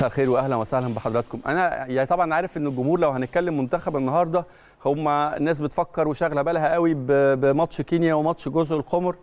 مساء الخير واهلا وسهلا بحضراتكم انا يعني طبعا عارف ان الجمهور لو هنتكلم منتخب النهارده هم الناس بتفكر وشاغله بالها قوي ب- بماتش كينيا وماتش جزر القمر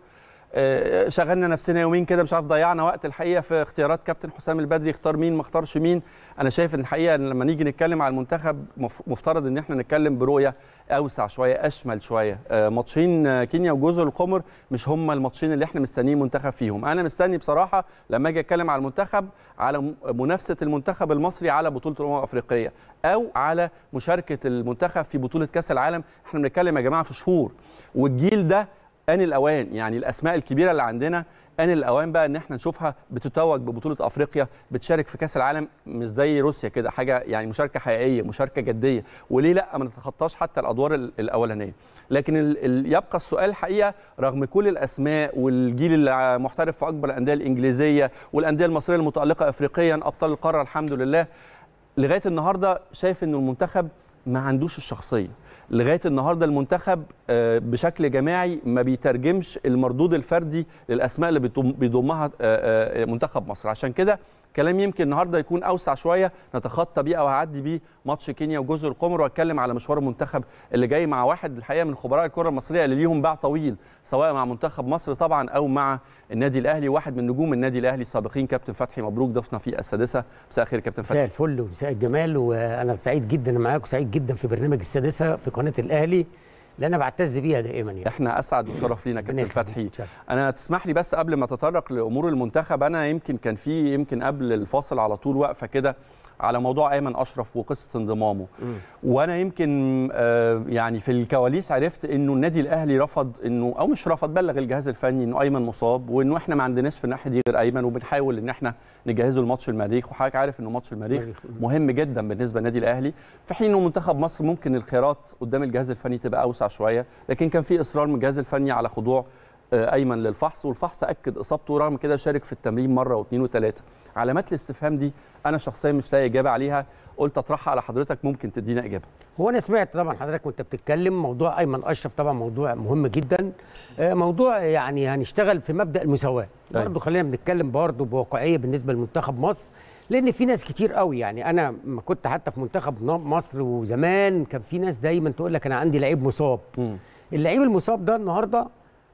آه، شغلنا نفسنا يومين كده مش عارف ضيعنا وقت الحقيقه في اختيارات كابتن حسام البدري اختار مين ما اختارش مين انا شايف ان الحقيقه إن لما نيجي نتكلم على المنتخب مف- مفترض ان احنا نتكلم برؤيه اوسع شويه اشمل شويه آه، ماتشين آه، كينيا وجزر القمر مش هم الماتشين اللي احنا مستنيين منتخب فيهم انا مستني بصراحه لما اجي اتكلم على المنتخب على م- منافسه المنتخب المصري على بطوله الامم الافريقيه او على مشاركه المنتخب في بطوله كاس العالم احنا بنتكلم يا جماعه في شهور والجيل ده ان الاوان يعني الاسماء الكبيره اللي عندنا ان الاوان بقى ان احنا نشوفها بتتوج ببطوله افريقيا بتشارك في كاس العالم مش زي روسيا كده حاجه يعني مشاركه حقيقيه مشاركه جديه وليه لا ما نتخطاش حتى الادوار ال- الاولانيه لكن ال ال يبقى السؤال الحقيقه رغم كل الاسماء والجيل المحترف في اكبر الانديه الانجليزيه والانديه المصريه المتالقه افريقيا ابطال القاره الحمد لله لغايه النهارده شايف ان المنتخب ما عندوش الشخصيه لغايه النهارده المنتخب آه، بشكل جماعي ما بيترجمش المردود الفردي للاسماء اللي بيضم- بيضمها آه، آه، منتخب مصر عشان كده كلام يمكن النهارده يكون اوسع شويه نتخطى بيه او هعدي بيه ماتش كينيا وجزر القمر واتكلم على مشوار المنتخب اللي جاي مع واحد الحقيقه من خبراء الكره المصريه اللي ليهم باع طويل سواء مع منتخب مصر طبعا او مع النادي الاهلي واحد من نجوم النادي الاهلي السابقين كابتن فتحي مبروك ضيفنا في السادسه مساء الخير كابتن فتحي مساء الفل ومساء الجمال وانا سعيد جدا معاك وسعيد جدا في برنامج السادسه في قناه الاهلي اللي انا بعتز بيها دائما يعني احنا اسعد وشرف لينا كابتن ربنا يخليك. فتحي شكراً. انا تسمح لي بس قبل ما اتطرق لامور المنتخب انا يمكن كان في يمكن قبل الفاصل على طول واقفه كده على موضوع ايمن اشرف وقصه انضمامه وانا يمكن آه، يعني في الكواليس عرفت انه النادي الاهلي رفض انه او مش رفض بلغ الجهاز الفني انه ايمن مصاب وانه احنا ما عندناش في الناحيه دي غير ايمن وبنحاول ان احنا نجهزه لماتش المريخ وحضرتك عارف انه ماتش المريخ المريخ. مهم جدا بالنسبه للنادي الاهلي في حين انه منتخب مصر ممكن الخيارات قدام الجهاز الفني تبقى اوسع شويه لكن كان في اصرار من الجهاز الفني على خضوع آه، ايمن للفحص والفحص اكد اصابته رغم كده شارك في التمرين مره واثنين وثلاثه علامات الاستفهام دي انا شخصيا مش لاقي اجابه عليها قلت اطرحها على حضرتك ممكن تدينا اجابه هو انا سمعت طبعا حضرتك وانت بتتكلم موضوع ايمن اشرف طبعا موضوع مهم جدا آه، موضوع يعني هنشتغل في مبدا المساواه أيوة. برضه خلينا بنتكلم برضه بواقعيه بالنسبه لمنتخب مصر لان في ناس كتير قوي يعني انا ما كنت حتى في منتخب ن- مصر وزمان كان في ناس دايما تقول لك انا عندي لعيب مصاب اللعيب المصاب ده النهارده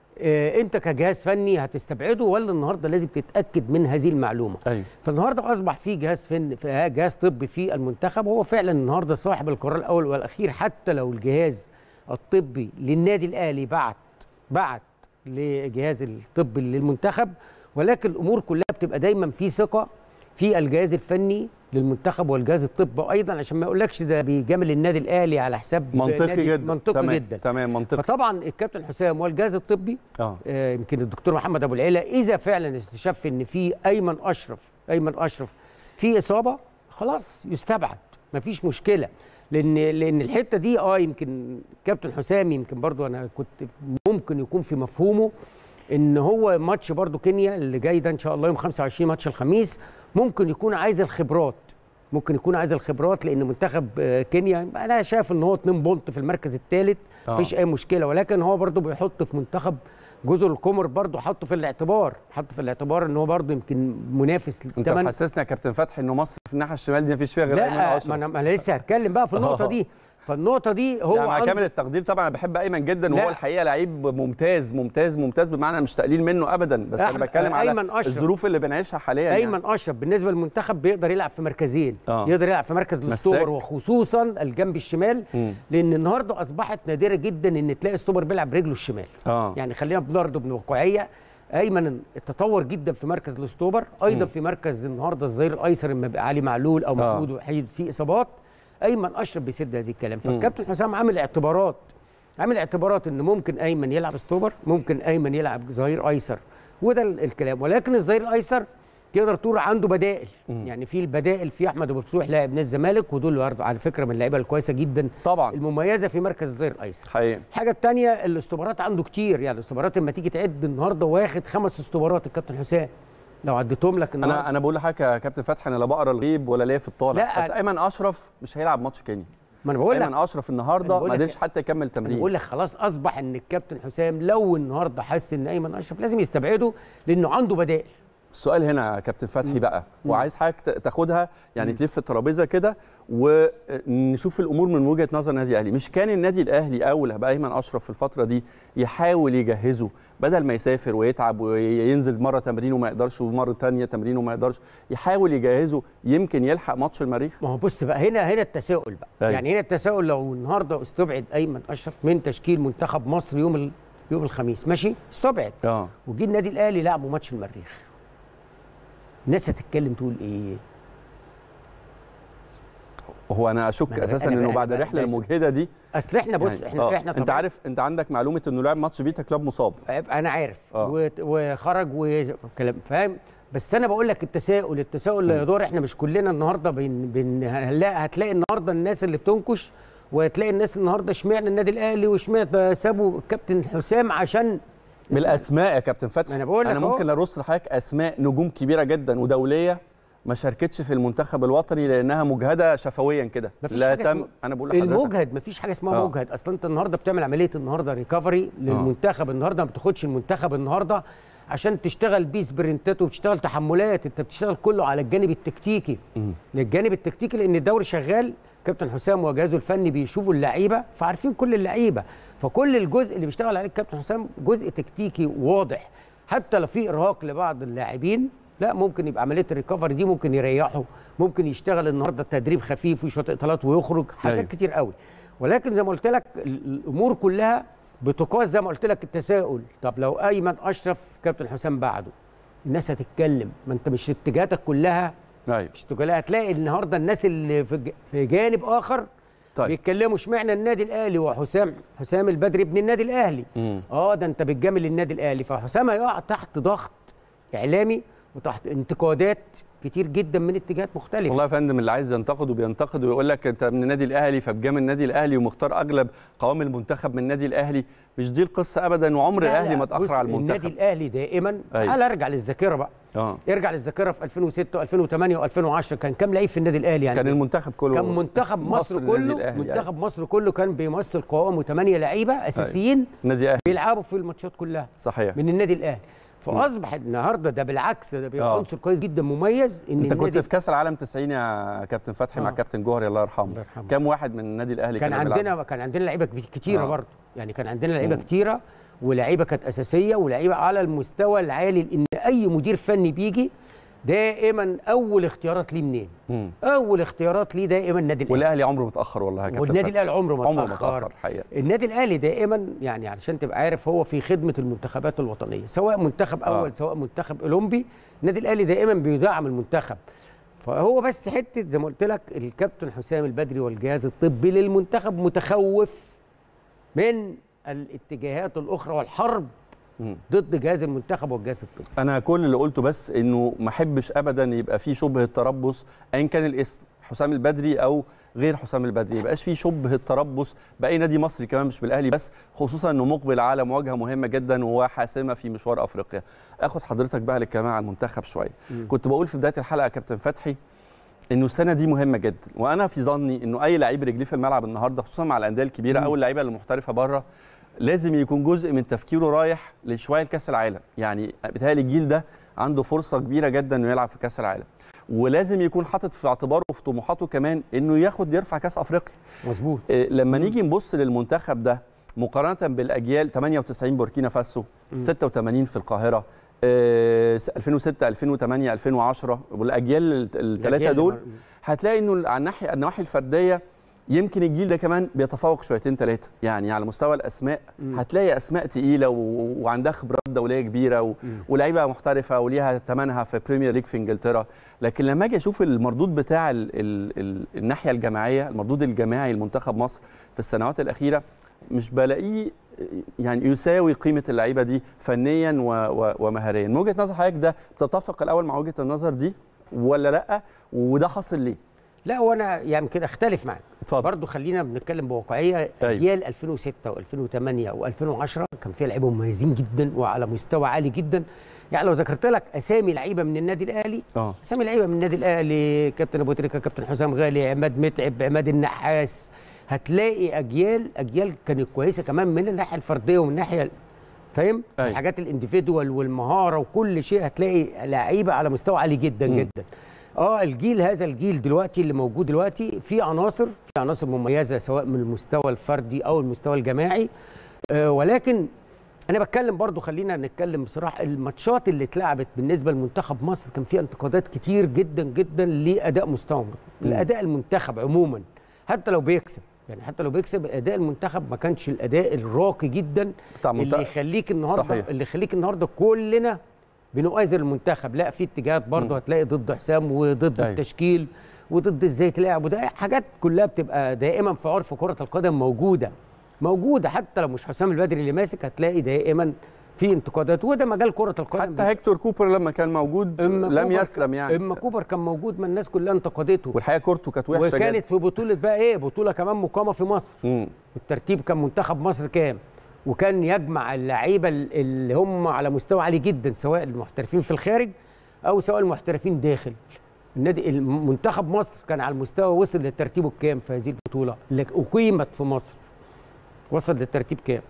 آه، انت كجهاز فني هتستبعده ولا النهارده لازم تتاكد من هذه المعلومه ايوه فالنهارده اصبح في جهاز فن في جهاز طبي في المنتخب هو فعلا النهارده صاحب القرار الاول والاخير حتى لو الجهاز الطبي للنادي الاهلي بعت بعت لجهاز الطبي للمنتخب ولكن الامور كلها بتبقى دايما في ثقه في الجهاز الفني للمنتخب والجهاز الطبي ايضا عشان ما يقولكش ده بيجامل النادي الاهلي على حساب منطقي نادي- جدا منطقي تمام. جدا تمام منطقي فطبعا الكابتن حسام والجهاز الطبي اه آه، يمكن الدكتور محمد ابو العيله اذا فعلا استشف ان في ايمن اشرف ايمن اشرف في اصابه خلاص يستبعد مفيش مشكله لان لان الحته دي اه يمكن كابتن حسام يمكن برضو انا كنت ممكن يكون في مفهومه ان هو ماتش برضو كينيا اللي جاي ده ان شاء الله يوم 25 ماتش الخميس ممكن يكون عايز الخبرات ممكن يكون عايز الخبرات لان منتخب آه، كينيا انا شايف ان هو 2 بونت في المركز الثالث آه. مفيش اي مشكله ولكن هو برضو بيحط في منتخب جزر القمر برضو حطه في الاعتبار حطه في الاعتبار ان هو برضو يمكن منافس انت للثمن محسسنا يا كابتن فتحي انه مصر في الناحيه الشمال دي مفيش فيها غير ايمن لا اشرف ما انا, ما أنا لسه هتكلم بقى في النقطه دي فالنقطه دي هو يعني مع عنده- كامل التقدير طبعا انا بحب ايمن جدا لا. وهو الحقيقه لعيب ممتاز ممتاز ممتاز بمعنى مش تقليل منه ابدا بس انا أحمد- بتكلم على أيمن أشرف. الظروف اللي بنعيشها حاليا ايمن اشرف بالنسبه للمنتخب بيقدر يلعب في مركزين آه. يقدر يلعب في مركز مساك. الاستوبر وخصوصا الجنب الشمال مم. لان النهارده اصبحت نادره جدا ان تلاقي استوبر بيلعب برجله الشمال اه يعني خلينا برضه بواقعيه ايمن تطور جدا في مركز الاستوبر ايضا مم. في مركز النهارده الظهير الايسر لما بيبقى علي معلول او آه. محمود وحيد في اصابات ايمن اشرف بيسد هذه الكلام فالكابتن حسام عامل اعتبارات عامل اعتبارات ان ممكن ايمن يلعب استوبر ممكن ايمن يلعب ظهير ايسر وده ال- الكلام ولكن الظهير الايسر تقدر تقول عنده بدائل يعني في البدائل في احمد ابو فتوح لاعب نادي الزمالك ودول برضه على فكره من اللعيبه الكويسه جدا طبعا المميزه في مركز الظهير الايسر حقيقي الحاجه الثانيه الاستوبرات عنده كتير يعني الاستوبرات لما تيجي تعد النهارده واخد خمس استوبرات الكابتن حسام لو عديتهم لك انا النهارده انا بقول لحضرتك يا كابتن فتحي انا لا بقرا الغيب ولا ليا في الطالع لا. بس ايمن اشرف مش هيلعب ماتش كينيا ما انا بقول ايمن لك اشرف أنا النهارده بقول ما لك- قدرش حتى يكمل انا تمرين بقول لك خلاص اصبح ان الكابتن حسام لو النهارده حس ان ايمن اشرف لازم يستبعده لانه عنده بدائل السؤال هنا يا كابتن فتحي بقى مم. وعايز حضرتك ت- تاخدها يعني مم. تلف الترابيزه كده ونشوف الامور من وجهه نظر النادي الاهلي مش كان النادي الاهلي اولى بايمن اشرف في الفتره دي يحاول يجهزه بدل ما يسافر ويتعب وينزل مره تمرين وما يقدرش ومره تانية تمرين وما يقدرش يحاول يجهزه يمكن يلحق ماتش المريخ ما هو بص بقى هنا هنا التساؤل بقى أيوة. يعني هنا التساؤل لو النهارده استبعد ايمن اشرف من تشكيل منتخب مصر يوم ال... يوم الخميس ماشي استبعد اه وجي النادي الاهلي لعبوا ماتش المريخ الناس هتتكلم تقول ايه هو انا اشك ما أنا- اساسا أنا انه بقى- بعد بقى- الرحله بس- المجهده دي اصل احنا بص يعني احنا آه. احنا انت طبعاً- عارف انت عندك معلومه انه لاعب ماتش فيتا كلوب مصاب انا عارف آه. و- وخرج وكلام فاهم بس انا بقول لك التساؤل التساؤل اللي يدور احنا مش كلنا النهارده بن بن هنلاقي هتلاقي النهارده الناس اللي بتنكش وهتلاقي الناس النهارده اشمعنى النادي الاهلي واشمعنى سابوا الكابتن حسام عشان من الاسماء يا كابتن فتحي ما أنا بقول لك انا أهو. ممكن ارص لحضرتك اسماء نجوم كبيره جدا ودوليه ما شاركتش في المنتخب الوطني لانها مجهده شفويا كده مفيش لا حاجة تم اسمها- انا بقول لحضرتك المجهد مفيش حاجه اسمها آه. مجهد اصلا انت النهارده بتعمل عمليه النهارده ريكفري للمنتخب النهارده ما بتاخدش المنتخب النهارده عشان تشتغل بيه سبرنتات وبتشتغل تحملات انت بتشتغل كله على الجانب التكتيكي مم. للجانب التكتيكي لان الدوري شغال كابتن حسام وجهازه الفني بيشوفوا اللعيبه فعارفين كل اللعيبه فكل الجزء اللي بيشتغل عليه الكابتن حسام جزء تكتيكي واضح حتى لو في ارهاق لبعض اللاعبين لا ممكن يبقى عمليه الريكفري دي ممكن يريحه ممكن يشتغل النهارده تدريب خفيف وشويه اطالات ويخرج حاجات أيوة. كتير قوي ولكن زي ما قلت لك ال- الامور كلها بتقاس زي ما قلت لك التساؤل طب لو ايمن اشرف كابتن حسام بعده الناس هتتكلم ما انت مش اتجاهاتك كلها ايوه مش اتجاهات هتلاقي النهارده الناس اللي في ج- في جانب اخر طيب بيتكلموا اشمعنى النادي الاهلي وحسام حسام البدري ابن النادي الاهلي مم. اه ده انت بتجامل النادي الاهلي فحسام هيقع تحت ضغط اعلامي وتحت انتقادات كتير جدا من اتجاهات مختلفه والله يا فندم اللي عايز ينتقد وبينتقد ويقول لك انت من النادي الاهلي فبجامل النادي الاهلي ومختار اغلب قوام المنتخب من النادي الاهلي مش دي القصه ابدا وعمر لا، الاهلي لا، ما بص، اتاخر على النادي المنتخب الاهلي دائما أيوة. تعال ارجع للذاكره بقى اه ارجع للذاكره في 2006 و2008 و2010 كان كام لعيب في النادي الاهلي يعني كان المنتخب كله كان منتخب مصر, النادي كله الأهلي، منتخب مصر كله كان بيمثل قوامه 8 لعيبه اساسيين النادي الاهلي بيلعبوا في الماتشات كلها صحيح من النادي الاهلي فاصبح النهارده ده بالعكس ده بيبقى آه. عنصر كويس جدا مميز ان انت كنت النادي في كاس العالم 90 يا كابتن فتحي مع آه. كابتن جوهري الله يرحمه الله يرحمه. كام واحد من النادي الاهلي كان كانوا بيلعبوا؟ عندنا كان عندنا لعيبه كتيره آه. برضه يعني كان عندنا لعيبه مم. كتيره ولعيبه كانت اساسيه ولعيبه على المستوى العالي لان اي مدير فني بيجي دائما اول اختيارات ليه منين؟ مم. اول اختيارات ليه دائما النادي الاهلي والاهلي عمره متاخر والله يا كابتن والنادي فتحي. الاهلي عمره ما عمره ما اتاخر اتاخر حقيقه النادي الاهلي دائما يعني علشان تبقى عارف هو في خدمه المنتخبات الوطنيه سواء منتخب آه. اول سواء منتخب اولمبي النادي الاهلي دائما بيدعم المنتخب فهو بس حته زي ما قلت لك الكابتن حسام البدري والجهاز الطبي للمنتخب متخوف من الاتجاهات الاخرى والحرب مم. ضد جهاز المنتخب والجهاز الطبي انا كل اللي قلته بس انه ما احبش ابدا يبقى في شبهه تربص ايا كان الاسم حسام البدري او غير حسام البدري يبقاش في شبهه تربص باي نادي مصري كمان مش بالاهلي بس خصوصا انه مقبل على مواجهه مهمه جدا وحاسمه في مشوار افريقيا اخد حضرتك بقى للكلام على المنتخب شويه مم. كنت بقول في بدايه الحلقه يا كابتن فتحي انه السنه دي مهمه جدا وانا في ظني انه اي لعيب رجليه في الملعب النهارده خصوصا مع الانديه الكبيره مم. او اللعيبه اللي محترفه بره لازم يكون جزء من تفكيره رايح لشويه لكاس العالم يعني بيتهيألي الجيل ده عنده فرصه كبيره جدا انه يلعب في كاس العالم ولازم يكون حاطط في اعتباره وفي طموحاته كمان انه ياخد يرفع كاس افريقيا مظبوط إيه، لما نيجي نبص للمنتخب ده مقارنه بالاجيال 98 بوركينا فاسو مم. 86 في القاهره إيه، 2006 2008 2010 والاجيال الثلاثه دول هتلاقي انه على الناحيه النواحي الفرديه يمكن الجيل ده كمان بيتفوق شويتين ثلاثه يعني على مستوى الاسماء مم. هتلاقي اسماء تقيله و... وعندها خبرات دوليه كبيره و... مم. ولاعيبه محترفه وليها ثمنها في بريمير ليج في انجلترا لكن لما اجي اشوف المردود بتاع ال... ال... ال... الناحيه الجماعيه المردود الجماعي لمنتخب مصر في السنوات الاخيره مش بلاقيه يعني يساوي قيمه اللعيبه دي فنيا و... و... ومهاريا من وجهه نظر حضرتك ده بتتفق الاول مع وجهه النظر دي ولا لا وده حصل ليه لا وانا يعني كده اختلف معاك اتفضل برضه خلينا بنتكلم بواقعيه أيوة. اجيال 2006 و2008 و2010 كان فيها لعيبه مميزين جدا وعلى مستوى عالي جدا يعني لو ذكرت لك اسامي لعيبه من النادي الاهلي اه اسامي لعيبه من النادي الاهلي كابتن ابو تريكه كابتن حسام غالي عماد متعب عماد النحاس هتلاقي اجيال اجيال كانت كويسه كمان من الناحيه الفرديه ومن الناحيه فاهم أيوة. الحاجات الانديفيدوال والمهاره وكل شيء هتلاقي لعيبه على مستوى عالي جدا مم. جدا اه الجيل هذا الجيل دلوقتي اللي موجود دلوقتي في عناصر في عناصر مميزه سواء من المستوى الفردي او المستوى الجماعي آه ولكن انا بتكلم برضو خلينا نتكلم بصراحه الماتشات اللي اتلعبت بالنسبه لمنتخب مصر كان فيها انتقادات كتير جدا جدا لاداء مستوى الاداء المنتخب عموما حتى لو بيكسب يعني حتى لو بيكسب اداء المنتخب ما كانش الاداء الراقي جدا بتاع اللي منتخب يخليك النهارده صحيح. اللي يخليك النهارده كلنا بنؤازر المنتخب لا في اتجاهات برضه هتلاقي ضد حسام وضد أيوة. التشكيل وضد ازاي تلعب وده حاجات كلها بتبقى دائما في عرف كره القدم موجوده موجوده حتى لو مش حسام البدري اللي ماسك هتلاقي دائما في انتقادات وده مجال كره القدم حتى هيكتور كوبر لما كان موجود اما لم كوبر يسلم يعني اما كوبر كان موجود ما الناس كلها انتقدته والحقيقه كورته كانت وحشه وكانت جدا في بطوله بقى ايه بطوله كمان مقامه في مصر مم. الترتيب كان منتخب مصر كام وكان يجمع اللعيبه اللي هم على مستوى عالي جدا سواء المحترفين في الخارج او سواء المحترفين داخل النادي منتخب مصر كان على المستوى وصل للترتيب الكام في هذه البطوله اللي اقيمت في مصر وصل للترتيب كام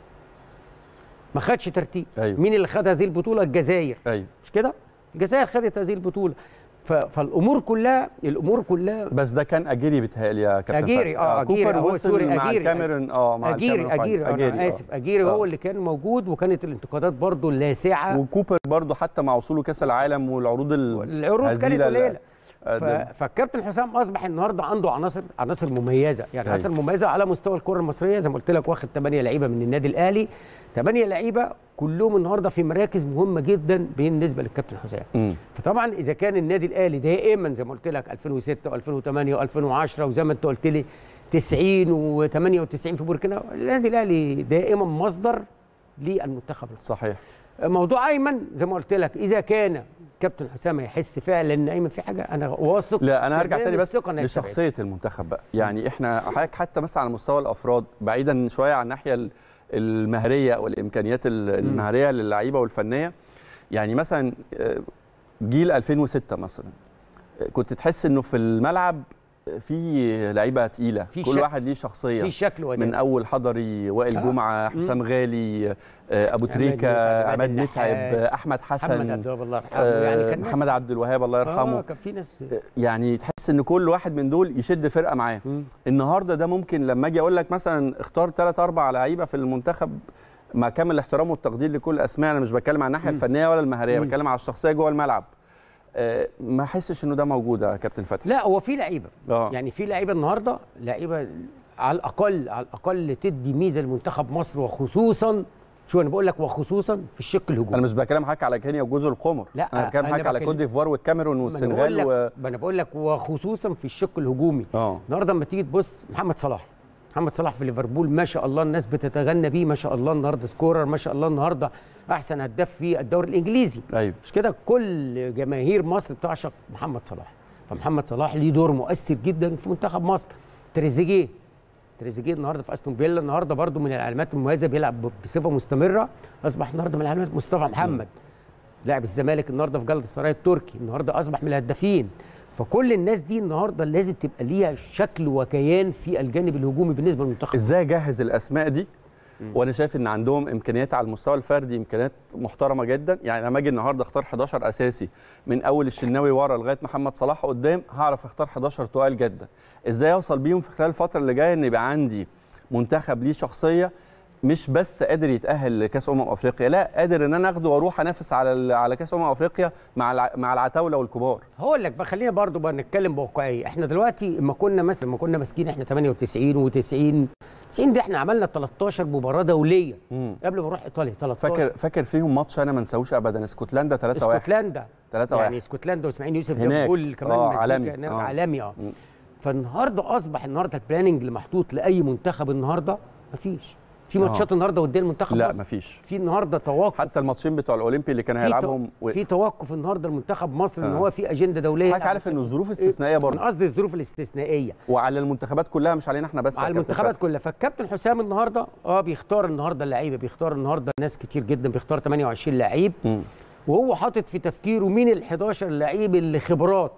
ما خدش ترتيب أيوة. مين اللي خد هذه البطوله الجزائر ايوه مش كده الجزائر خدت هذه البطوله ف- فالامور كلها الامور كلها بس ده كان اجيري بيتهيألي يا كابتن أجيري، فتحي. آه، أجيري، كوبر هو وصل سوري، مع أجيري، الكاميرون اه مع اجيري الكاميرون اجيري فاينل. انا آه. اسف اجيري آه. هو اللي كان موجود وكانت الانتقادات برضو اللاسعه وكوبر برضو حتى مع وصوله كاس العالم والعروض ال- العروض كانت هزيلة ال- قليله آه، ف... ده- فالكابتن حسام اصبح النهارده عنده عناصر عناصر مميزه يعني أيوة. عناصر مميزه على مستوى الكره المصريه زي ما قلت لك واخد 8 لعيبه من النادي الاهلي 8 لعيبه كلهم النهارده في مراكز مهمه جدا بالنسبه للكابتن حسام مم. فطبعا اذا كان النادي الاهلي دائما زي ما قلت لك 2006 و2008 و2010 وزي ما انت قلت لي 90 و98 في بوركينا النادي الاهلي دائما مصدر للمنتخب الوطني. صحيح موضوع ايمن زي ما قلت لك اذا كان كابتن حسام يحس فعلا ان ايمن في حاجه انا واثق لا انا هرجع تمام تاني بس الثقة إنها يستبعد. لشخصيه المنتخب بقى يعني احنا حضرتك حتى مثلا على مستوى الافراد بعيدا شويه عن الناحيه ال- المهريه والامكانيات ال- المهريه للعيبه والفنيه يعني مثلا آه، جيل 2006 مثلا آه، كنت تحس انه في الملعب في لعيبه تقيله في كل شكل. واحد ليه شخصيه في شكل واداء من اول حضري وائل آه. جمعه حسام غالي آه، ابو عماد تريكه متعب، عماد عماد متعب النحاس، آه، احمد حسن محمد عبد الوهاب الله يرحمه آه، يعني كان ناس- محمد عبد الوهاب الله يرحمه اه كان في ناس يعني تحس ان كل واحد من دول يشد فرقه معاه مم. النهارده ده ممكن لما اجي اقول لك مثلا اختار ثلاث اربع لعيبه في المنتخب مع كامل الاحترام والتقدير لكل الاسماء انا مش بتكلم عن الناحيه الفنيه ولا المهريه مم. بتكلم على الشخصيه جوه الملعب آه، ما احسش انه ده موجود يا كابتن فتحي لا هو في لعيبه اه يعني في لعيبه النهارده لعيبه على الاقل على الاقل تدي ميزه لمنتخب مصر وخصوصا شو انا بقول لك وخصوصا في الشق الهجومي انا مش بتكلم حضرتك على كينيا وجزر القمر لا، انا بتكلم أنا حضرتك على بكلم- كوت ديفوار والكاميرون ما أنا بقول والسنغال لك و... ما انا بقول لك وخصوصا في الشق الهجومي اه النهارده لما تيجي تبص محمد صلاح محمد صلاح في ليفربول ما شاء الله الناس بتتغنى بيه ما شاء الله النهارده سكورر ما شاء الله النهارده احسن هداف في الدوري الانجليزي ايوه مش كده كل جماهير مصر بتعشق محمد صلاح فمحمد صلاح ليه دور مؤثر جدا في منتخب مصر تريزيجيه تريزيجيه النهارده في استون فيلا النهارده برده من العلامات المميزه بيلعب ب- بصفه مستمره اصبح النهارده من العلامات مصطفى محمد لاعب الزمالك النهارده في جلطة السراي التركي النهارده اصبح من الهدافين فكل الناس دي النهارده لازم تبقى ليها شكل وكيان في الجانب الهجومي بالنسبه للمنتخب ازاي اجهز الاسماء دي وانا شايف ان عندهم امكانيات على المستوى الفردي امكانيات محترمه جدا يعني لما اجي النهارده اختار 11 اساسي من اول الشناوي ورا لغايه محمد صلاح قدام هعرف اختار 11 تقال جدا ازاي اوصل بيهم في خلال الفتره اللي جايه ان يبقى عندي منتخب ليه شخصيه مش بس قادر يتاهل لكاس امم افريقيا لا قادر ان انا اخده واروح انافس على ال- على كاس امم افريقيا مع الع- مع العتاوله والكبار هقول لك بقى خلينا برضو بقى نتكلم بواقعيه احنا دلوقتي لما كنا مثلا لما كنا ماسكين احنا 98 و90 90 دي احنا عملنا 13 مباراه دوليه مم. قبل ما نروح ايطاليا 13 فاكر فاكر فيهم ماتش انا ما انساهوش ابدا اسكتلندا 3 1 اسكتلندا 3 1 يعني اسكتلندا واسماعيل يوسف هناك. جاب جول كمان آه، مزيكا عالمي. هناك آه. عالمي اه مم. فالنهارده اصبح النهارده البلاننج اللي محطوط لاي منتخب النهارده مفيش في ماتشات النهارده قدام المنتخب لا مصر. مفيش في النهارده توقف حتى الماتشين بتوع الاولمبي اللي كان في هيلعبهم تو- وقف. في توقف النهارده المنتخب مصر ان آه. هو في اجنده دوليه حضرتك يلعب عارف ان بشكل- الظروف استثنائيه من برضه قصدي الظروف الاستثنائيه وعلى المنتخبات كلها مش علينا احنا بس يا على كابتن المنتخبات فتحي. كلها فالكابتن حسام النهارده اه بيختار النهارده اللعيبه بيختار النهارده ناس كتير جدا بيختار 28 لعيب مم. وهو حاطط في تفكيره مين ال 11 لعيب اللي خبرات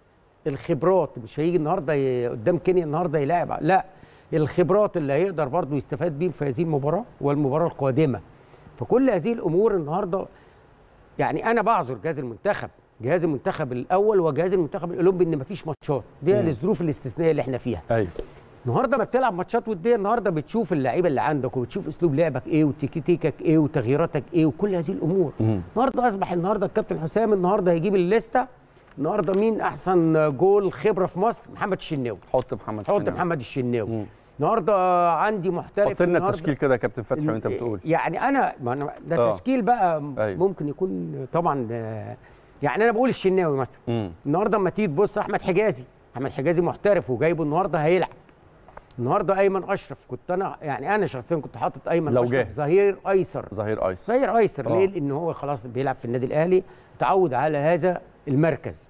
الخبرات مش هيجي النهارده ي- قدام كينيا النهارده يلاعب لا الخبرات اللي هيقدر برضه يستفاد بيهم في هذه المباراه والمباراه القادمه فكل هذه الامور النهارده يعني انا بعذر جهاز المنتخب جهاز المنتخب الاول وجهاز المنتخب الاولمبي ان مفيش ماتشات دي مم. الظروف الاستثنائيه اللي احنا فيها ايوه النهارده ما بتلعب ماتشات وديه النهارده بتشوف اللعيبه اللي عندك وبتشوف اسلوب لعبك ايه وتكتيكك ايه وتغييراتك ايه وكل هذه الامور مم. النهارده اصبح النهارده الكابتن حسام النهارده هيجيب الليسته النهارده مين احسن جول خبره في مصر محمد الشناوي حط محمد حط شناوي. محمد الشناوي مم. النهارده عندي محترف حط لنا النهاردة- التشكيل كده يا كابتن فتحي وانت بتقول يعني انا ما أنا ده آه. تشكيل بقى أيوة. ممكن يكون طبعا آه، يعني انا بقول الشناوي مثلا مم. النهارده اما تيجي تبص احمد حجازي احمد حجازي محترف وجايبه النهارده هيلعب النهارده ايمن اشرف كنت انا يعني انا شخصيا كنت حاطط ايمن لو اشرف جاهز. ظهير ايسر ظهير ايسر ظهير ايسر آه. ليه لان هو خلاص بيلعب في النادي الاهلي تعود على هذا المركز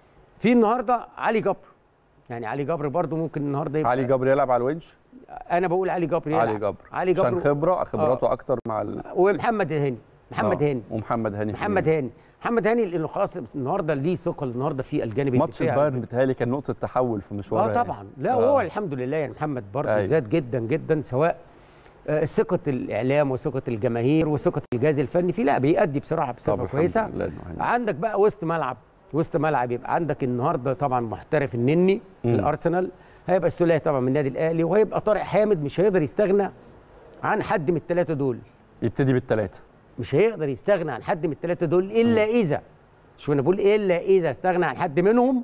في النهارده علي جبر يعني علي جبر برضو ممكن النهارده يبقى علي جبر يلعب على الونش انا بقول علي جبر يلعب علي جبر علي عشان جبر خبره خبراته اكتر مع ال... ومحمد هاني محمد آه. هاني ومحمد هاني محمد هاني محمد هاني لانه خلاص النهارده ليه ثقل النهارده في الجانب ماتش الدفاعي. البايرن بيتهيألي كان نقطه تحول في مشواره اه يعني. طبعا لا آه. وهو الحمد لله يعني محمد برضه أيوة. زاد جدا جدا سواء آه، ثقة الإعلام وثقة الجماهير وثقة الجهاز الفني فيه لا بيأدي بصراحة طب بصفة الحمد كويسة لله إنه هاني. عندك بقى وسط ملعب وسط ملعب يبقى عندك النهارده طبعا محترف النني في مم. الأرسنال هيبقى السولية طبعا من النادي الأهلي وهيبقى طارق حامد مش هيقدر يستغنى عن حد من الثلاثة دول يبتدي بالثلاثه مش هيقدر يستغنى عن حد من الثلاثة دول إلا إذا شوف أنا بقول إلا إذا استغنى عن حد منهم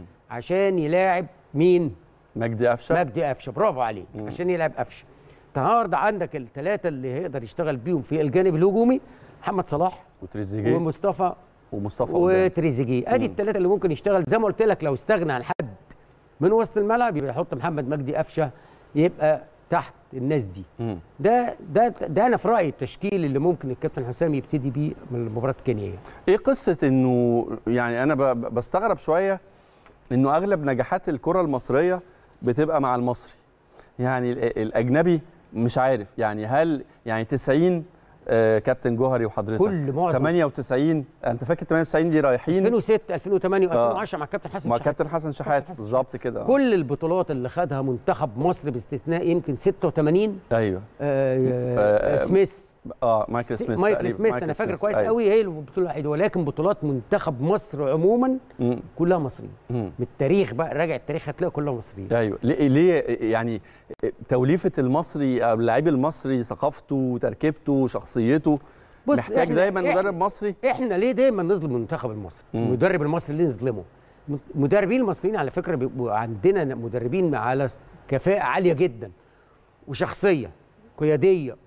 عشان يلاعب مين؟ مجدي قفشه مجدي قفشه برافو عليك عشان يلعب قفشه النهارده عندك الثلاثه اللي هيقدر يشتغل بيهم في الجانب الهجومي محمد صلاح وتريزيجيه ومصطفى ومصطفى قدام. وتريزيجيه ادي الثلاثه اللي ممكن يشتغل زي ما قلت لك لو استغنى عن حد من وسط الملعب يبقى يحط محمد مجدي قفشه يبقى تحت الناس دي مم. ده ده ده انا في رايي التشكيل اللي ممكن الكابتن حسام يبتدي بيه من مباراه كينيا ايه قصه انه يعني انا ب- ب- بستغرب شويه انه اغلب نجاحات الكره المصريه بتبقى مع المصري يعني ال- الاجنبي مش عارف يعني هل يعني 90 آه، كابتن جوهري وحضرتك كل معظم 98 انت فاكر 98 دي رايحين 2006 2008 آه. و2010 مع الكابتن حسن مع شحاتة. كابتن حسن شحات حسن بالظبط كده آه. كل البطولات اللي خدها منتخب مصر باستثناء يمكن 86 ايوه آه آه، آه سميث اه مايكل سميث مايكل تقريباً. سميث مايكل انا فاكر سميث، كويس أيوة. قوي هي البطوله الوحيده ولكن بطولات منتخب مصر عموما مم. كلها مصريين مم. بالتاريخ بقى راجع التاريخ هتلاقي كلها مصريين ايوه ليه ليه يعني توليفه المصري او اللعيب المصري ثقافته تركيبته شخصيته بص، محتاج إحنا- دايما إحنا- مدرب مصري احنا ليه دايما نظلم المنتخب المصري مم. المدرب المصري ليه نظلمه المدربين المصريين على فكره بيبقوا عندنا مدربين على كفاءه عاليه جدا وشخصيه قياديه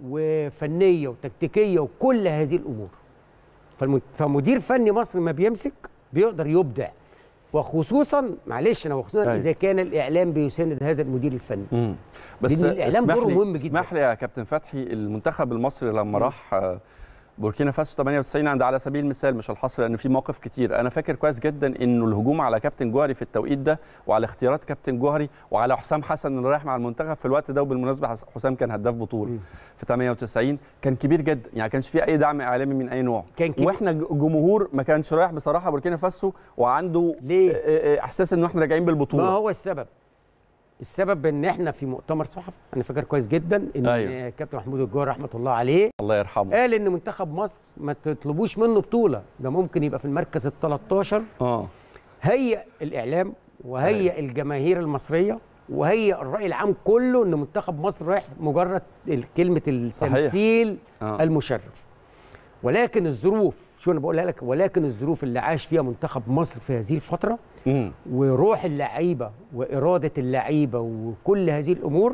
وفنيه وتكتيكيه وكل هذه الامور فالم- فمدير فني مصري ما بيمسك بيقدر يبدع وخصوصا معلش انا وخصوصا أيوة. اذا كان الاعلام بيساند هذا المدير الفني مم. بس لأن الإعلام اسمح دوره لي- مهم جدا. اسمح لي يا كابتن فتحي المنتخب المصري لما راح آه، بوركينا فاسو 98 عند على سبيل المثال مش الحصر لان في مواقف كتير انا فاكر كويس جدا انه الهجوم على كابتن جوهري في التوقيت ده وعلى اختيارات كابتن جوهري وعلى حسام حسن اللي رايح مع المنتخب في الوقت ده وبالمناسبه حس- حسام كان هداف بطوله مم. في 98 كان كبير جدا يعني كانش فيه اي دعم اعلامي من اي نوع كان كبير. واحنا ج- جمهور ما كانش رايح بصراحه بوركينا فاسو وعنده ليه؟ آه، آه، احساس انه احنا راجعين بالبطوله ما هو السبب السبب ان احنا في مؤتمر صحفي انا فاكر كويس جدا ان أيوة. كابتن محمود الجوهر رحمه الله عليه الله يرحمه قال ان منتخب مصر ما تطلبوش منه بطوله ده ممكن يبقى في المركز ال 13 اه هيئ الاعلام وهيئ الجماهير المصريه وهيئ الراي العام كله ان منتخب مصر رايح مجرد ال- كلمه التمثيل آه. المشرف ولكن الظروف شو انا بقولها لك ولكن الظروف اللي عاش فيها منتخب مصر في هذه الفتره مم. وروح اللعيبه واراده اللعيبه وكل هذه الامور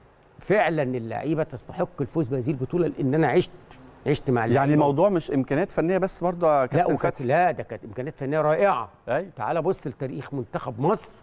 فعلا اللعيبه تستحق الفوز بهذه البطوله لان انا عشت عشت مع اللعيبه يعني الموضوع مش امكانيات فنيه بس برضه يا لا كابتن وكانت فتحي لا ده كانت امكانيات فنيه رائعه ايوه تعال بص لتاريخ منتخب مصر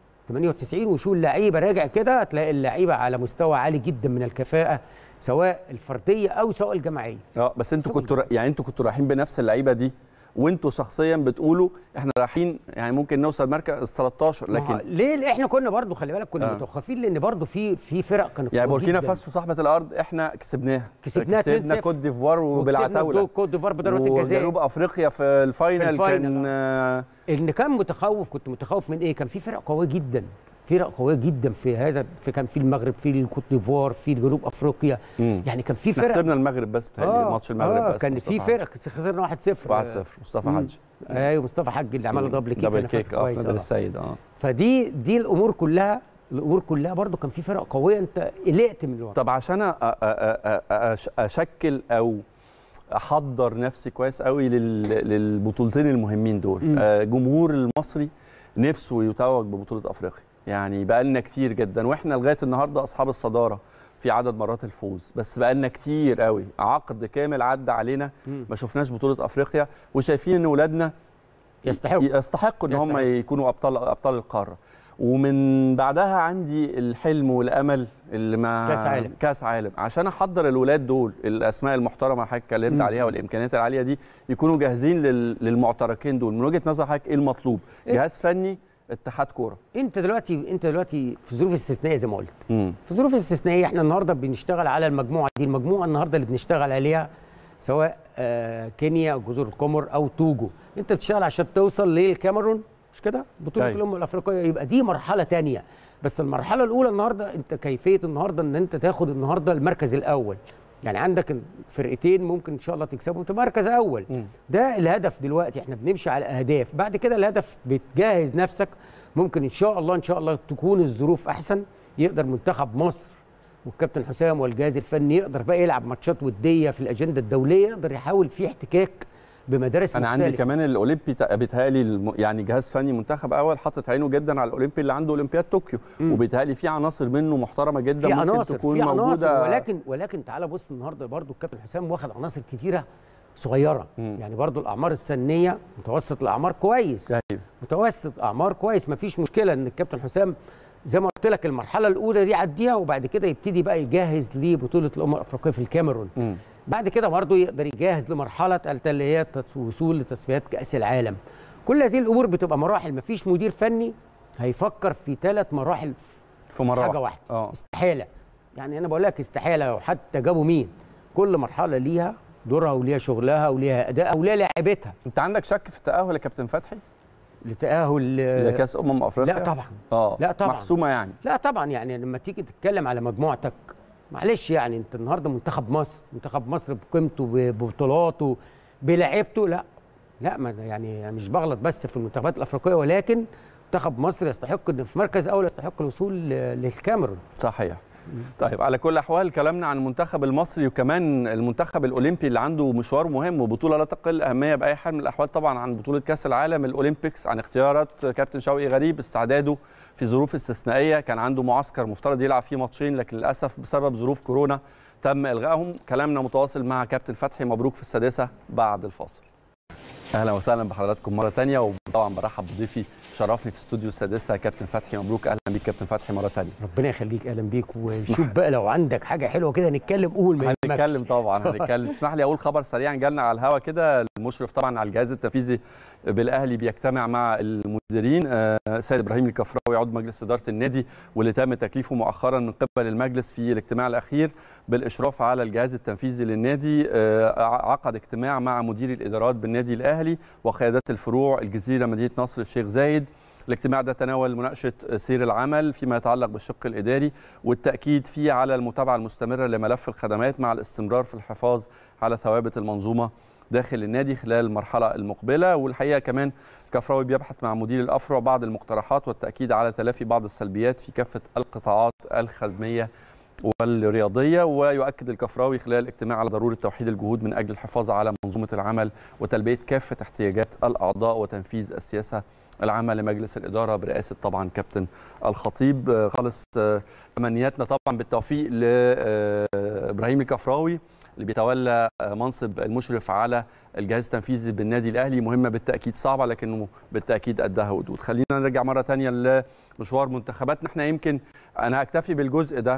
98 وشو اللعيبه راجع كده هتلاقي اللعيبه على مستوى عالي جدا من الكفاءه سواء الفرديه او سواء الجماعيه اه بس انتوا شغل. كنتوا را- يعني انتوا كنتوا رايحين بنفس اللعيبه دي وانتوا شخصيا بتقولوا احنا رايحين يعني ممكن نوصل مركز 13 ما هو لكن ليه ليه احنا كنا برضو خلي بالك كنا آه. متوقفين لان برضو في في فرق كانت يعني قوية بوركينا جداً. فاسو صاحبه الارض احنا كسبناها كسبناها 2-0. كسبنا كوت ديفوار وكسبنا وبالعتاوله كوت ديفوار بضربه الجزاء وجنوب افريقيا في الفاينل, في الفاينل، كان آه اللي كان متخوف كنت متخوف من ايه كان في فرق قويه جدا فرق قويه جدا في هذا في كان في المغرب في الكوت ديفوار في جنوب افريقيا مم. يعني كان في احنا فرق خسرنا المغرب بس بتهيألي ماتش المغرب آه بس كان مصطفى في حاج. فرق خسرنا 1-0 1-0 مصطفى مم. حاج ايوه مصطفى حاج اللي عمل دبل كيك دبل أنا فاكر كيك اه كويس نادر آه. السيد اه فدي دي الامور كلها الامور كلها برضو كان في فرق قويه انت قلقت من الوضع طب عشان أ- أ- أ- أ- اشكل او احضر نفسي كويس قوي لل- للبطولتين المهمين دول مم. آه، جمهور المصري نفسه يتوج ببطوله افريقيا يعني بقى لنا كتير جدا واحنا لغايه النهارده اصحاب الصداره في عدد مرات الفوز بس بقى لنا كتير قوي عقد كامل عدى علينا مم. ما شفناش بطوله افريقيا وشايفين ان ولادنا يستحق يستحقوا ان هم يستحق. يكونوا ابطال ابطال القاره ومن بعدها عندي الحلم والامل اللي مع كأس عالم. كاس عالم عشان احضر الولاد دول الاسماء المحترمه اللي حضرتك اتكلمت مم. عليها والامكانيات العاليه دي يكونوا جاهزين لل- للمعتركين دول من وجهه نظر حضرتك ايه المطلوب إيه؟ جهاز فني اتحاد كوره انت دلوقتي انت دلوقتي في ظروف استثنائيه زي ما قلت امم في ظروف استثنائيه احنا النهارده بنشتغل على المجموعه دي المجموعه النهارده اللي بنشتغل عليها سواء آه كينيا او جزر القمر او توجو انت بتشتغل عشان توصل للكاميرون مش كده بطوله أيوة. الامم الافريقيه يبقى دي مرحله تانية بس المرحله الاولى النهارده انت كيفيه النهارده ان انت تاخد النهارده المركز الاول يعني عندك فرقتين ممكن ان شاء الله تكسبهم تبقى مركز اول مم. ده الهدف دلوقتي احنا بنمشي على اهداف بعد كده الهدف بتجهز نفسك ممكن ان شاء الله ان شاء الله تكون الظروف احسن يقدر منتخب مصر والكابتن حسام والجهاز الفني يقدر بقى يلعب ماتشات وديه في الاجنده الدوليه يقدر يحاول في احتكاك بمدارس انا عندي مختلفة. كمان الاولمبي تا- بيتهيألي الم- يعني جهاز فني منتخب اول حاطط عينه جدا على الاولمبي اللي عنده اولمبياد طوكيو مم. وبيتهيألي في عناصر منه محترمه جدا في ممكن عناصر تكون في عناصر موجوده ولكن ولكن تعالى بص النهارده برضو الكابتن حسام واخد عناصر كتيره صغيره مم. يعني برضو الاعمار السنيه متوسط الاعمار كويس أيوة. متوسط اعمار كويس مفيش مشكله ان الكابتن حسام زي ما قلت لك المرحله الاولى دي عديها وبعد كده يبتدي بقى يجهز لبطوله الامم الافريقيه في الكاميرون مم. بعد كده برضه يقدر يجهز لمرحله الثالثه اللي هي تس- وصول لتصفيات كاس العالم كل هذه الامور بتبقى مراحل مفيش مدير فني هيفكر في ثلاث مراحل في مره حاجه واحده اه استحاله يعني انا بقول لك استحاله لو حتى جابوا مين كل مرحله ليها دورها وليها شغلها وليها ادائها وليها لعبتها انت عندك شك في التاهل يا كابتن فتحي لتاهل لكاس امم افريقيا لا طبعا اه لا طبعا. محسومه يعني لا طبعا يعني لما تيجي تتكلم على مجموعتك معلش يعني انت النهارده منتخب مصر منتخب مصر بقيمته ب- ببطولاته بلعبته لا لا ما أنا يعني مش بغلط بس في المنتخبات الافريقيه ولكن منتخب مصر يستحق ان في مركز اول يستحق الوصول ل- للكاميرون صحيح طيب على كل الاحوال كلامنا عن المنتخب المصري وكمان المنتخب الاولمبي اللي عنده مشوار مهم وبطوله لا تقل اهميه باي حال من الاحوال طبعا عن بطوله كاس العالم الاولمبيكس عن اختيارات كابتن شوقي غريب استعداده في ظروف استثنائيه كان عنده معسكر مفترض يلعب فيه ماتشين لكن للاسف بسبب ظروف كورونا تم الغائهم كلامنا متواصل مع كابتن فتحي مبروك في السادسه بعد الفاصل اهلا وسهلا بحضراتكم مره ثانيه وطبعا برحب بضيفي شرفني في استوديو السادسه كابتن فتحي مبروك اهلا بيك كابتن فتحي مره ثانيه ربنا يخليك اهلا بيك وشوف بقى لو عندك حاجه حلوه كده نتكلم قول ما يهمكش. هنتكلم طبعا هنتكلم اسمح لي اقول خبر سريعا جالنا على الهوا كده المشرف طبعا على الجهاز التنفيذي بالاهلي بيجتمع مع المديرين آه، سيد ابراهيم الكفراوي عضو مجلس اداره النادي واللي تم تكليفه مؤخرا من قبل المجلس في الاجتماع الاخير بالاشراف على الجهاز التنفيذي للنادي آه، عقد اجتماع مع مدير الادارات بالنادي الاهلي وقيادات الفروع الجزيره مدينه نصر الشيخ زايد الاجتماع ده تناول مناقشه سير العمل فيما يتعلق بالشق الاداري والتاكيد فيه على المتابعه المستمره لملف الخدمات مع الاستمرار في الحفاظ على ثوابت المنظومه داخل النادي خلال المرحله المقبله والحقيقه كمان كفراوي بيبحث مع مدير الافرع بعض المقترحات والتاكيد على تلافي بعض السلبيات في كافه القطاعات الخدميه والرياضيه ويؤكد الكفراوي خلال الاجتماع على ضروره توحيد الجهود من اجل الحفاظ على منظومه العمل وتلبيه كافه احتياجات الاعضاء وتنفيذ السياسه العامه لمجلس الاداره برئاسه طبعا كابتن الخطيب آه، خالص آه، تمنياتنا طبعا بالتوفيق لابراهيم الكفراوي اللي بيتولى آه، منصب المشرف على الجهاز التنفيذي بالنادي الاهلي مهمه بالتاكيد صعبه لكنه بالتاكيد قدها ودود خلينا نرجع مره ثانيه لمشوار منتخباتنا احنا يمكن انا هكتفي بالجزء ده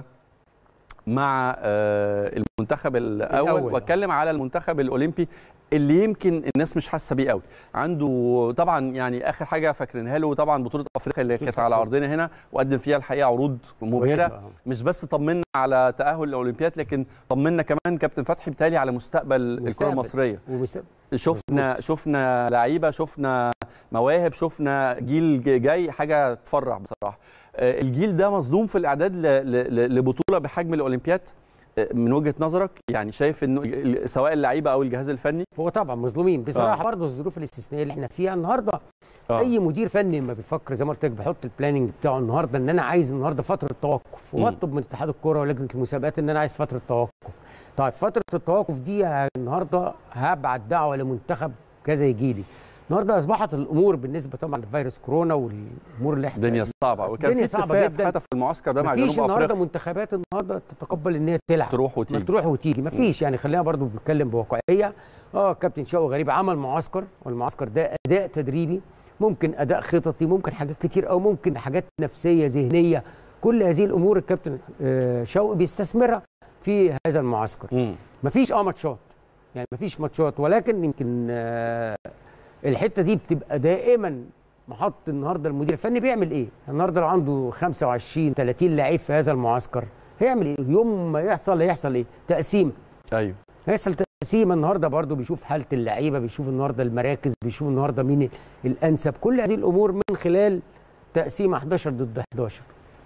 مع آه، المنتخب الاول الأول، آه. واتكلم على المنتخب الاولمبي اللي يمكن الناس مش حاسه بيه قوي عنده طبعا يعني اخر حاجه فاكرينها له طبعا بطوله افريقيا اللي بطولة كانت على أفريقيا. ارضنا هنا وقدم فيها الحقيقه عروض كويسة، مبهره آه. مش بس طمنا على تاهل الاولمبياد لكن طمنا كمان كابتن فتحي بالتالي على مستقبل, الكره مستقبل. المصريه ومس- شفنا شفنا لعيبه شفنا مواهب شفنا جيل ج- جاي حاجه تفرح بصراحه آه، الجيل ده مصدوم في الاعداد ل- ل- ل- لبطوله بحجم الاولمبياد آه، من وجهه نظرك يعني شايف انه ال- سواء اللعيبه او الجهاز الفني هو طبعا مظلومين بصراحه آه. برضه الظروف الاستثنائيه اللي احنا فيها النهارده آه. اي مدير فني لما بيفكر زي ما قلت لك بيحط البلاننج بتاعه النهارده ان انا عايز النهارده فتره توقف مم. واطلب من اتحاد الكوره ولجنه المسابقات ان انا عايز فتره توقف طيب فتره التوقف دي النهارده هبعت دعوه لمنتخب كذا يجي لي النهارده اصبحت الامور بالنسبه طبعا لفيروس كورونا والامور اللي احنا الدنيا صعبه وكان الدنيا في صعبة اتفاق جداً. حتى في المعسكر ده مع جنوب مفيش النهارده افريقيا منتخبات النهارده تتقبل ان هي تلعب تروح ما وتيجي تروح وتيجي مفيش يعني خلينا برضو بنتكلم بواقعيه اه كابتن شوقي غريب عمل معسكر والمعسكر ده اداء تدريبي ممكن اداء خططي ممكن حاجات كتير او ممكن حاجات نفسيه ذهنيه كل هذه الامور الكابتن آه، شوقي بيستثمرها في هذا المعسكر مم. مفيش اه ماتشات يعني مفيش ماتشات ولكن يمكن آه، الحته دي بتبقى دائما محط النهارده المدير الفني بيعمل ايه؟ النهارده لو عنده 25 30 لعيب في هذا المعسكر هيعمل ايه؟ يوم ما يحصل هيحصل ايه؟ تقسيمه ايوه هيحصل تقسيمه النهارده برضو بيشوف حاله اللعيبه بيشوف النهارده المراكز بيشوف النهارده مين الانسب كل هذه الامور من خلال تقسيمه 11 ضد 11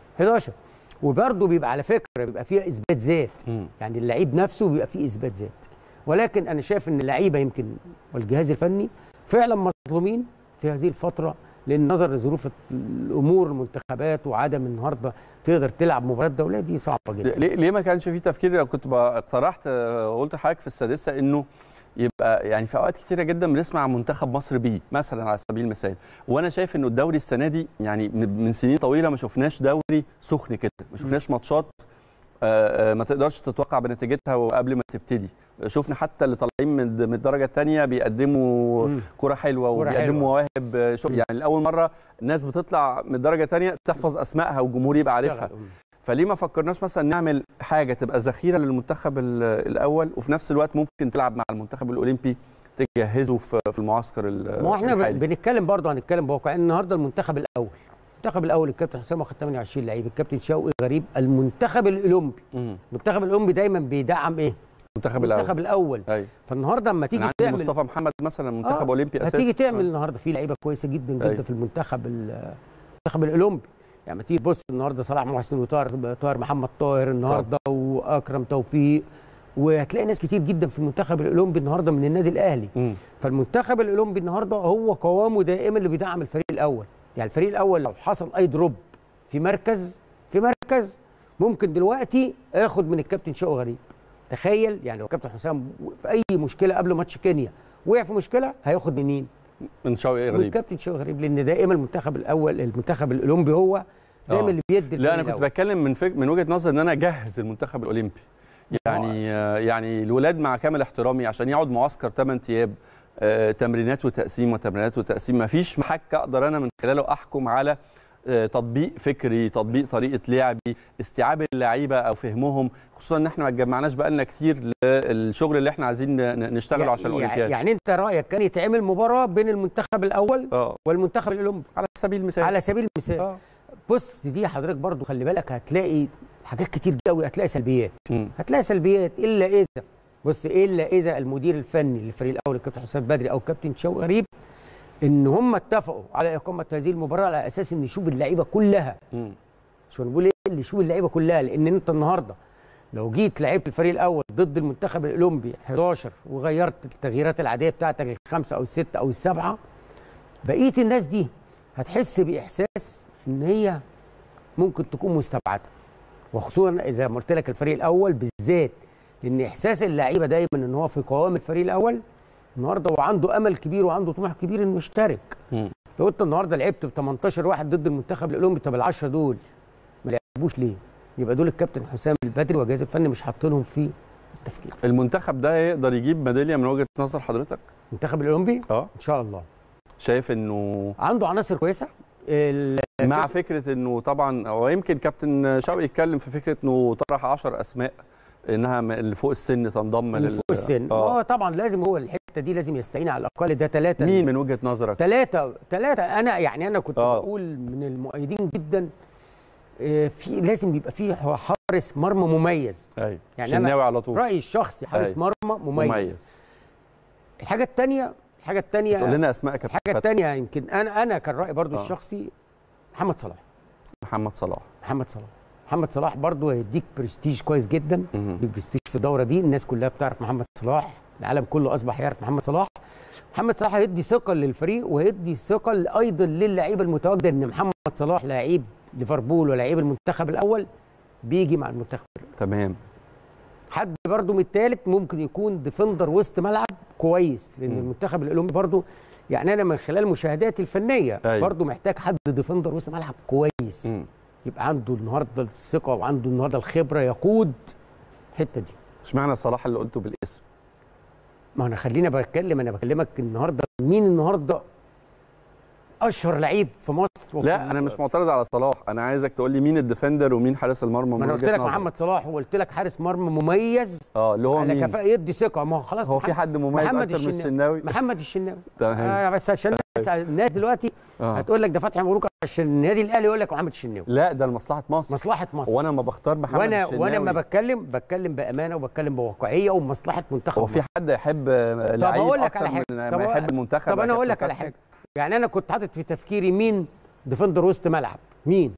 11 وبرضه بيبقى على فكره بيبقى فيها اثبات ذات مم. يعني اللعيب نفسه بيبقى فيه اثبات ذات ولكن انا شايف ان اللعيبه يمكن والجهاز الفني فعلا مظلومين في هذه الفتره لان نظر لظروف الامور المنتخبات وعدم النهارده تقدر تلعب مباراه دوليه دي صعبه جدا ليه ليه ما كانش في تفكير لو كنت بقى- اقترحت آه، وقلت لحضرتك في السادسه انه يبقى يعني في اوقات كتيره جدا بنسمع عن منتخب مصر بي مثلا على سبيل المثال وانا شايف انه الدوري السنه دي يعني من من سنين طويله ما شفناش دوري سخن كده ما شفناش ماتشات آه، آه، ما تقدرش تتوقع بنتيجتها وقبل ما تبتدي شفنا حتى اللي طالعين من من الدرجه الثانيه بيقدموا مم. كره حلوه كرة وبيقدموا حلوة. مواهب آه، شوف مم. يعني لاول مره الناس بتطلع من الدرجه الثانيه تحفظ اسمائها والجمهور يبقى عارفها اشتغل. فليه ما فكرناش مثلا نعمل حاجه تبقى ذخيره للمنتخب ال- الاول وفي نفس الوقت ممكن تلعب مع المنتخب الاولمبي تجهزه في في المعسكر ال- ما هو احنا الحالي. بنتكلم برضه هنتكلم بواقع النهارده المنتخب الاول المنتخب الاول الكابتن حسام واخد 28 لعيب الكابتن شوقي غريب المنتخب الاولمبي مم. المنتخب الاولمبي دايما بيدعم ايه المنتخب الاول المنتخب الاول ايوه فالنهارده اما انا تيجي عندي تعمل مصطفى محمد مثلا منتخب آه، اولمبي اساسي هتيجي تعمل النهارده في لعيبه كويسه جدا جدا أيوة. في المنتخب ال- المنتخب الاولمبي يعني ما تيجي تبص النهارده صلاح محسن وطاهر طاهر محمد طاهر النهارده واكرم توفيق وهتلاقي ناس كتير جدا في المنتخب الاولمبي النهارده من النادي الاهلي مم. فالمنتخب الاولمبي النهارده هو قوامه دائما اللي بيدعم الفريق الاول يعني الفريق الاول لو حصل اي دروب في مركز في مركز ممكن دلوقتي اخد من الكابتن شوقي غريب تخيل يعني لو الكابتن حسام في اي مشكله قبل ماتش كينيا وقع في مشكله هياخد من مين؟ من شوقي من غريب الكابتن شوقي غريب لان دائما المنتخب الاول المنتخب الاولمبي هو دايما آه. اللي بيدي لا انا الفريق كنت الأول. بتكلم من فك... من وجهه نظر ان انا اجهز المنتخب الاولمبي يعني آه، يعني الولاد مع كامل احترامي عشان يقعد معسكر 8 ايام آه، تمرينات وتقسيم وتمرينات وتقسيم ما فيش محك اقدر انا من خلاله احكم على آه، تطبيق فكري تطبيق طريقه لعبي استيعاب اللعيبه او فهمهم خصوصا ان احنا ما اتجمعناش بقالنا كتير للشغل اللي احنا عايزين ن- نشتغله عشان يعني, الاولمبياد يعني انت رايك كان يتعمل مباراه بين المنتخب الاول اه والمنتخب الاولمبي على سبيل المثال على سبيل المثال اه بص دي حضرتك برضو خلي بالك هتلاقي حاجات كتير قوي هتلاقي سلبيات مم. هتلاقي سلبيات الا اذا بص الا اذا المدير الفني للفريق الاول الكابتن حسام بدري او الكابتن شوقي غريب ان هم اتفقوا على اقامه هذه المباراه على اساس ان يشوف اللعيبه كلها مم. شو انا بقول ايه اللي يشوف اللعيبه كلها لان انت النهارده لو جيت لعبت الفريق الاول ضد المنتخب الاولمبي 11 وغيرت التغييرات العاديه بتاعتك الخمسه او السته او السبعه بقيه الناس دي هتحس باحساس ان هي ممكن تكون مستبعده وخصوصا زي ما قلت لك الفريق الاول بالذات لان احساس اللعيبه دايما ان هو في قوام الفريق الاول النهارده هو عنده امل كبير وعنده طموح كبير انه يشترك مم. لو انت النهارده لعبت ب 18 واحد ضد المنتخب الاولمبي طب ال 10 دول ما لعبوش ليه؟ يبقى دول الكابتن حسام البدري والجهاز الفني مش حاطينهم في التفكير. المنتخب ده يقدر يجيب ميداليه من وجهه نظر حضرتك المنتخب الاولمبي اه ان شاء الله شايف انه عنده عناصر كويسه ال- مع فكره انه طبعا هو يمكن كابتن شوقي يتكلم في فكره انه طرح 10 اسماء انها م- اللي فوق السن تنضم من فوق السن اه اه طبعا لازم هو الحته دي لازم يستعين على الاقل ده ثلاثه مين من وجهه نظرك؟ ثلاثه ثلاثه انا يعني انا كنت آه. بقول من المؤيدين جدا آه، في لازم يبقى في حارس مرمى مميز ايوه يعني يعني أنا شناوي على طول رايي الشخصي حارس أيوة. مرمى مميز, مميز الحاجه الثانيه الحاجه الثانيه تقول لنا اسماء كابتن الحاجه فتحي. الثانيه يمكن انا انا كان رايي برضو آه. الشخصي محمد صلاح محمد صلاح محمد صلاح محمد صلاح برضو هيديك برستيج كويس جدا مهم. يديك برستيج في الدوره دي الناس كلها بتعرف محمد صلاح العالم كله اصبح يعرف محمد صلاح محمد صلاح هيدي ثقه للفريق وهيدي ثقه ايضا للعيبه المتواجده ان محمد صلاح لعيب ليفربول ولاعيب المنتخب الاول بيجي مع المنتخب تمام حد برضو من الثالث ممكن يكون ديفندر وسط ملعب كويس لان مم. المنتخب الاولمبي برضو يعني انا من خلال مشاهداتي الفنيه أيوة. برضو محتاج حد ديفندر وسط ملعب كويس مم. يبقى عنده النهارده الثقه وعنده النهارده الخبره يقود الحته دي اشمعنى صلاح اللي قلته بالاسم ما انا خلينا بتكلم انا بكلمك النهارده مين النهارده اشهر لعيب في مصر وفي لا انا مش معترض على صلاح انا عايزك تقول لي مين الديفندر ومين حارس المرمى ما من انا قلت وجهة لك نظرك. محمد صلاح وقلت لك حارس مرمى مميز اه اللي هو على مين كفاءه يدي ثقه ما هو خلاص هو في محمد- حد مميز محمد اكتر من الشناوي. الشناوي محمد الشناوي تمام آه بس عشان الناس- الناس دلوقتي آه. هتقول لك ده فتحي مبروك عشان النادي الاهلي يقول لك محمد الشناوي لا ده لمصلحه مصر مصلحه مصر وانا ما بختار محمد وانا الشناوي وانا لما بتكلم بتكلم بامانه وبتكلم بواقعيه ومصلحه منتخب هو في مصر. حد يحب لعيب أقول لك اكتر على حاجة. من طب ما أقول- يحب المنتخب طب يا انا اقول كابتن لك على فتحي؟ حاجه يعني انا كنت حاطط في تفكيري مين ديفندر وسط ملعب مين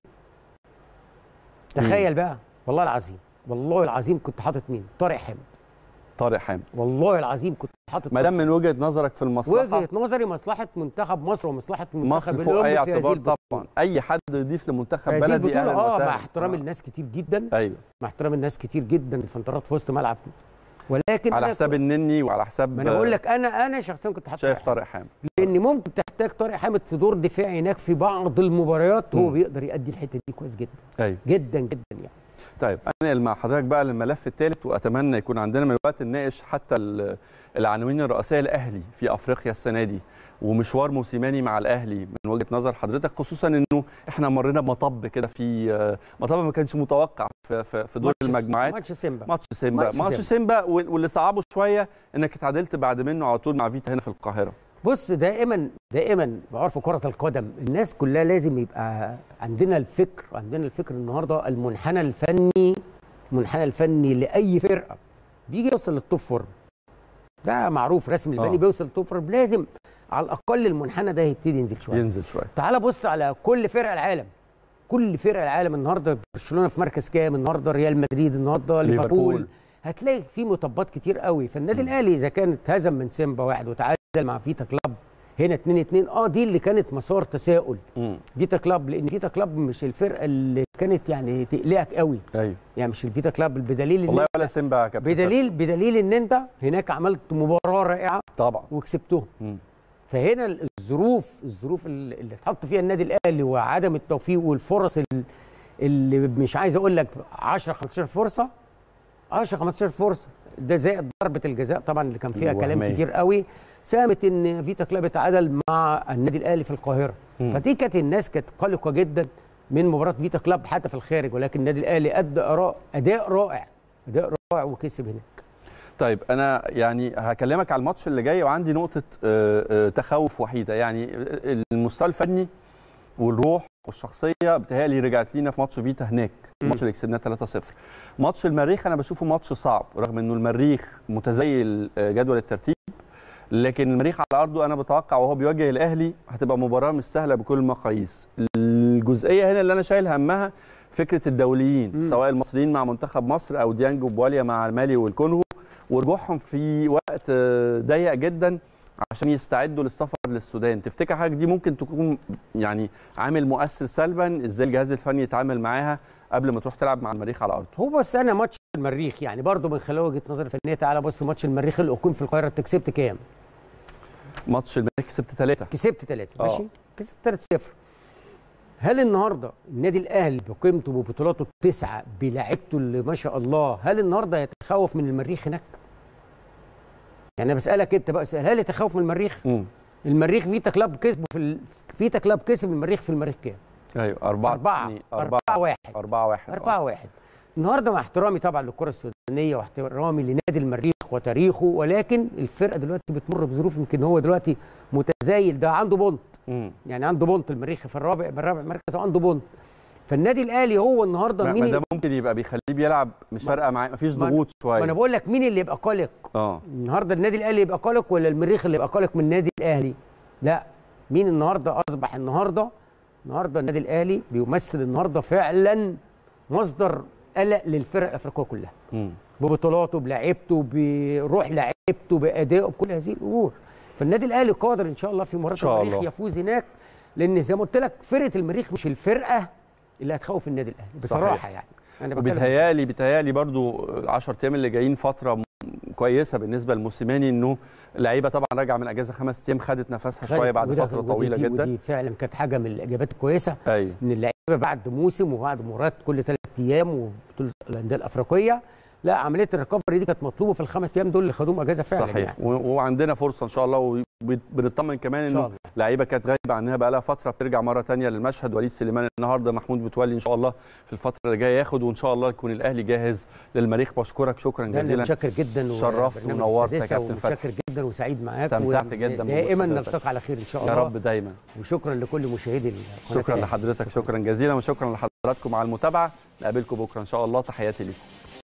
تخيل بقى والله العظيم والله العظيم كنت حاطط مين طارق حامد طارق حامد والله العظيم كنت حاطط ما دام من وجهه نظرك في المصلحه وجهه نظري مصلحه منتخب مصر ومصلحه مصر منتخب فوق اي الأولمبي في هذه اعتبار البطولة. طبعا اي حد يضيف لمنتخب في هذه بلدي البطوله اهلا اه وسهلا مع احترام آه. الناس كتير جدا ايوه مع احترام الناس كتير جدا الفنترات في وسط ملعب ولكن على أنا حساب كنت- النني وعلى حساب ما انا بقول لك انا انا شخصيا كنت حاطط شايف طارق طارق حامد لان ممكن تحتاج طارق حامد في دور دفاعي هناك في بعض المباريات هو مم. بيقدر يأدي الحته دي كويس جدا ايوه جدا جدا يعني طيب انقل مع حضرتك بقى للملف الثالث واتمنى يكون عندنا من الوقت نناقش حتى ال- العناوين الرئيسيه الاهلي في افريقيا السنه دي ومشوار موسيماني مع الاهلي من وجهه نظر حضرتك خصوصا انه احنا مرينا بمطب كده في آه، مطب ما كانش متوقع في, في, في دور ماتش- المجموعات ماتش سيمبا ماتش سيمبا ماتش ماتش سيمبا. سيمبا وال- واللي صعبه شويه انك اتعادلت بعد منه على طول مع فيتا هنا في القاهره بص دائما دائما بعرف كرة القدم الناس كلها لازم يبقى عندنا الفكر عندنا الفكر النهارده المنحنى الفني المنحنى الفني لأي فرقة بيجي يوصل للتوب فورم ده معروف رسم البني آه. بيوصل للتوب فورم لازم على الأقل المنحنى ده يبتدي ينزل شوية ينزل شويه تعال بص على كل فرق العالم كل فرق العالم النهارده برشلونه في مركز كام النهارده ريال مدريد النهارده ليفربول. ليفربول هتلاقي في مطبات كتير قوي فالنادي الاهلي اذا كان اتهزم من سيمبا واحد وتعادل مع فيتا كلاب هنا 2 2 اه دي اللي كانت مسار تساؤل امم فيتا كلاب لان فيتا كلاب مش الفرقه اللي كانت يعني تقلقك قوي ايوه يعني مش الفيتا كلاب بدليل إن والله ولا سيمبا يا كابتن بدليل بدليل ان انت هناك عملت مباراه رائعه فتحي. طبعا وكسبتهم مم. فهنا الظروف الظروف اللي اللي اتحط فيها النادي الاهلي وعدم التوفيق والفرص ال- اللي مش عايز اقول لك 10 15 فرصه 10 15 فرصه ده زائد ضربه الجزاء طبعا اللي كان فيها كلام الوهمية. كتير قوي ساهمت ان فيتا كلاب اتعادل مع النادي الاهلي في القاهره مم. فدي كانت الناس كانت قلقه جدا من مباراه فيتا كلاب حتى في الخارج ولكن النادي الاهلي ادى أراء اداء رائع اداء رائع وكسب هناك طيب انا يعني هكلمك على الماتش اللي جاي وعندي نقطه آه، آه، تخوف وحيده يعني المستوى الفني والروح والشخصيه بتهيألي رجعت لينا في ماتش فيتا هناك الماتش اللي كسبناه 3-0 ماتش المريخ انا بشوفه ماتش صعب رغم انه المريخ متزيل آه، جدول الترتيب لكن المريخ على ارضه انا بتوقع وهو بيواجه الاهلي هتبقى مباراه مش سهله بكل المقاييس الجزئيه هنا اللي انا شايل همها فكره الدوليين مم. سواء المصريين مع منتخب مصر او ديانج وبواليا مع المالي والكونغو ورجوعهم في وقت آه، ضيق جدا عشان يستعدوا للسفر للسودان تفتكر حاجه دي ممكن تكون يعني عامل مؤثر سلبا ازاي الجهاز الفني يتعامل معاها قبل ما تروح تلعب مع المريخ على ارضه هو بس انا ماتش المريخ يعني برضو من خلال وجهه نظري الفنيه تعالى بص ماتش المريخ اللي اقيم في القاهره انت كسبت كام؟ ماتش المريخ كسبت ثلاثة كسبت ثلاثه آه. ماشي كسبت 3 0 هل النهارده النادي الاهلي بقيمته ببطولاته التسعه بلاعيبته اللي ما شاء الله هل النهارده يتخوف من المريخ هناك؟ يعني انا بسالك انت بقى سؤال هل يتخوف من المريخ؟ امم المريخ فيتا كلاب كسبه في ال... فيتا كلاب كسب المريخ في المريخ كام؟ ايوه أربعة أربعة اتنين- أربعة واحد أربعة واحد أربعة واحد النهارده مع احترامي طبعا للكرة السودانية واحترامي لنادي المريخ وتاريخه ولكن الفرقة دلوقتي بتمر بظروف يمكن هو دلوقتي متزايل ده عنده بونت امم يعني عنده بونت المريخ في الرابع الرابع مركز وعنده بونت فالنادي الاهلي هو النهارده ما مين ما اللي- ده ممكن يبقى بيخليه بيلعب مش فارقه معاه مفيش ما- ضغوط ما انا شويه بقول لك مين اللي يبقى قلق اه النهارده النادي الاهلي يبقى قلق ولا المريخ اللي يبقى قلق من النادي الاهلي لا مين النهارده اصبح النهارده النهارده النادي الاهلي بيمثل النهارده فعلا مصدر قلق للفرق الافريقيه كلها مم. ببطولاته بلعيبته بروح لعيبته بادائه بكل هذه الامور فالنادي الاهلي قادر ان شاء الله في مباراه شاء المريخ الله. يفوز هناك لان زي ما قلت لك فرقه المريخ مش الفرقه اللي هتخوف النادي الاهلي بصراحه صحيح. يعني انا بتكلم وبيتهيالي بيتهيالي برضو ال 10 ايام اللي جايين فتره م- كويسه بالنسبه لموسيماني انه اللعيبه طبعا راجعه من اجازه خمس ايام خدت نفسها خالد، شويه بعد وده- فتره ودي- طويله دي- جدا ودي فعلا كانت حاجه من الاجابات الكويسه ايوه ان اللعيبه بعد موسم وبعد مباريات كل ثلاث ايام وبطوله الانديه الافريقيه لا عمليه الريكفري دي كانت مطلوبه في الخمس ايام دول اللي خدوهم اجازه فعلا صحيح يعني. و- وعندنا فرصه ان شاء الله وبنطمن كمان ان شاء انه الله لعيبه كانت غايبه عنها بقى لها فتره بترجع مره تانية للمشهد وليد سليمان النهارده محمود متولي ان شاء الله في الفتره اللي جايه ياخد وان شاء الله يكون الاهلي جاهز للمريخ بشكرك شكرا ده أنا جزيلا متشكر جدا شرفت وبرنامج ونورت يا السادسة كابتن فتحي. ومتشكر جدا وسعيد معاك استمتعت و- جدا دائما بوجود حضرتك. نلتقي على خير ان شاء يا الله رب دايما وشكرا لكل مشاهدي القناه شكرا الأهلي. لحضرتك شكرا جزيلا وشكرا لحضراتكم على المتابعه نقابلكم بكره ان شاء الله تحياتي ليكم